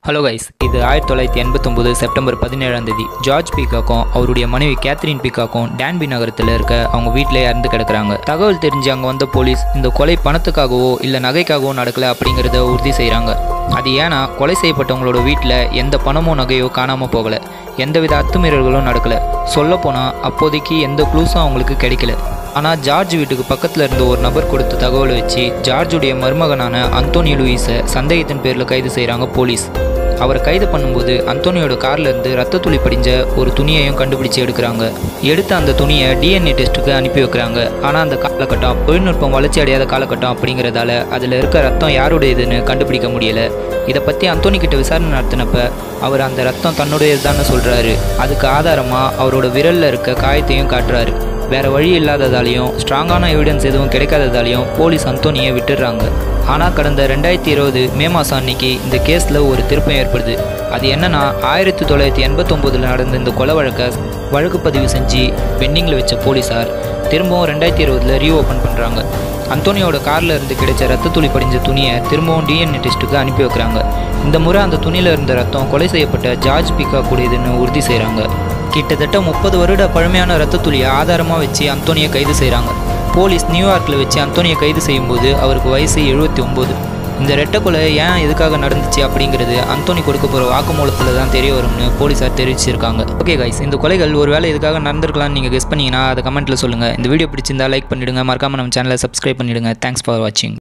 hello guys இது ஆயிரத்தி தொள்ளாயிரத்தி எண்பத்தொம்போது செப்டம்பர் பதினேழாம் தேதி ஜார்ஜ் பீகாக்கும் அவருடைய மனைவி கேத்ரின் பீகாக்கும் டான்பி நகரத்தில் இருக்க அவங்க வீட்டில் இறந்து கிடக்குறாங்க தகவல் தெரிஞ்சு அங்கே வந்த போலீஸ் இந்த கொலை பணத்துக்காகவோ இல்லை நகைக்காகவோ நடக்கல அப்படிங்கிறத உறுதி செய்கிறாங்க அது ஏன்னா கொலை செய்யப்பட்டவங்களோட வீட்டில் எந்த பணமோ நகையோ காணாமல் போகலை எந்தவித அத்துமீறல்களும் நடக்கல சொல்லப்போனால் அப்போதைக்கு எந்த க்ளூஸும் அவங்களுக்கு கிடைக்கல ஆனால் ஜார்ஜ் வீட்டுக்கு பக்கத்தில் இருந்த ஒரு நபர் கொடுத்த தகவலை வச்சு ஜார்ஜுடைய மருமகனான அந்தோனி லூயிஸை சந்தேகத்தின் பேரில் கைது செய்கிறாங்க போலீஸ் அவரை கைது பண்ணும்போது அந்தோனியோட கார்ல இருந்து ரத்த துளி படிஞ்ச ஒரு துணியையும் கண்டுபிடிச்சு எடுக்கிறாங்க எடுத்த அந்த துணியை டிஎன்ஏ டெஸ்ட்டுக்கு அனுப்பி வைக்கிறாங்க ஆனால் அந்த காலகட்டம் தொழில்நுட்பம் வளர்ச்சி அடையாத காலகட்டம் அப்படிங்கிறதால அதில் இருக்க ரத்தம் யாருடையதுன்னு கண்டுபிடிக்க முடியல இதை பற்றி அந்தோனி கிட்ட விசாரணை நடத்தினப்ப அவர் அந்த ரத்தம் தன்னுடையதுதான்னு சொல்கிறாரு அதுக்கு ஆதாரமாக அவரோட விரலில் இருக்க காயத்தையும் காட்டுறாரு வேற வழி இல்லாததாலையும் ஸ்ட்ராங்கான எவிடன்ஸ் எதுவும் கிடைக்காததாலையும் போலீஸ் அந்தோனியை விட்டுடுறாங்க ஆனால் கடந்த ரெண்டாயிரத்தி இருபது மே மாதம் அன்னைக்கு இந்த கேஸில் ஒரு திருப்பம் ஏற்படுது அது என்னன்னா ஆயிரத்தி தொள்ளாயிரத்தி எண்பத்தொம்போதில் நடந்த இந்த கொலை வழக்கை வழக்கு பதிவு செஞ்சு பெண்டிங்கில் வச்ச போலீஸார் திரும்பவும் ரெண்டாயிரத்தி இருபதில் ரீஓப்பன் பண்ணுறாங்க அந்தோனியோட காரில் இருந்து கிடைச்ச ரத்த துளி படிஞ்ச துணியை திரும்பவும் டிஎன்ஏ டெஸ்ட்டுக்கு அனுப்பி வைக்கிறாங்க இந்த முறை அந்த துணியில் இருந்த ரத்தம் கொலை செய்யப்பட்ட ஜார்ஜ் பிகா கூடியதுன்னு உறுதி செய்கிறாங்க கிட்டத்தட்ட முப்பது வருட பழமையான ரத்த துளியை ஆதாரமாக வச்சு அந்தோனியை கைது செய்கிறாங்க போலீஸ் நியூயார்க்கில் வச்சு அந்தோனியை கைது செய்யும்போது அவருக்கு வயசு எழுபத்தி ஒம்பது இந்த ரெட்டை கொலை ஏன் எதுக்காக நடந்துச்சு அப்படிங்கிறது அந்தோனி கொடுக்க போகிற வாக்குமூலத்தில் தான் தெரிய வரும்னு போலீஸார் தெரிவிச்சிருக்காங்க ஓகே கைஸ் இந்த கொலைகள் ஒரு வேளை எதுக்காக நடந்திருக்கலாம்னு நீங்கள் கெஸ் பண்ணீங்கன்னா அதை கமெண்ட்டில் சொல்லுங்கள் இந்த வீடியோ பிடிச்சிருந்தா லைக் பண்ணிவிடுங்க மறக்காமல் நம்ம சேனலை சப்ஸ்கிரைப் பண்ணிவிடுங்க தேங்க்ஸ் ஃபார் வாட்சிங்